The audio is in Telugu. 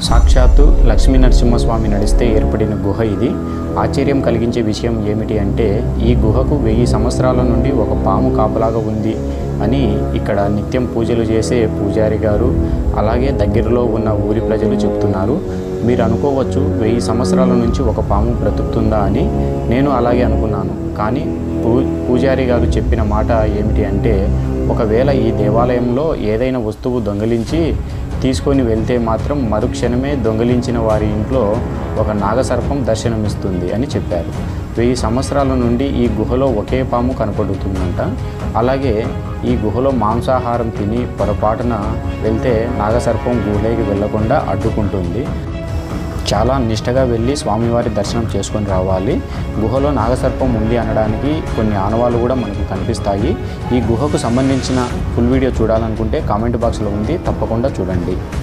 సాక్షాత్తు లక్ష్మీ నరసింహస్వామి నడిస్తే ఏర్పడిన గుహ ఇది ఆశ్చర్యం కలిగించే విషయం ఏమిటి అంటే ఈ గుహకు వెయ్యి సంవత్సరాల నుండి ఒక పాము కాపలాగా ఉంది అని ఇక్కడ నిత్యం పూజలు చేసే పూజారి గారు అలాగే దగ్గరలో ఉన్న ఊరి ప్రజలు చెప్తున్నారు మీరు అనుకోవచ్చు వెయ్యి సంవత్సరాల నుంచి ఒక పాము బ్రతుకుతుందా అని నేను అలాగే అనుకున్నాను కానీ పూ పూజారి గారు చెప్పిన మాట ఏమిటి అంటే ఒకవేళ ఈ దేవాలయంలో ఏదైనా వస్తువు దొంగిలించి తీసుకొని వెళ్తే మాత్రం మరుక్షణమే దొంగిలించిన వారి ఇంట్లో ఒక నాగసర్పం దర్శనమిస్తుంది అని చెప్పారు వెయ్యి సంవత్సరాల నుండి ఈ గుహలో ఒకే పాము కనపడుతుందంట అలాగే ఈ గుహలో మాంసాహారం తిని పొరపాటున వెళ్తే నాగసర్పం గుహలోకి వెళ్లకుండా అడ్డుకుంటుంది చాలా నిష్టగా వెళ్ళి స్వామివారి దర్శనం చేసుకొని రావాలి గుహలో నాగసర్పం ఉంది అనడానికి కొన్ని ఆనవాళ్ళు కూడా మనకు కనిపిస్తాయి ఈ గుహకు సంబంధించిన ఫుల్ వీడియో చూడాలనుకుంటే కామెంట్ బాక్స్లో ఉంది తప్పకుండా చూడండి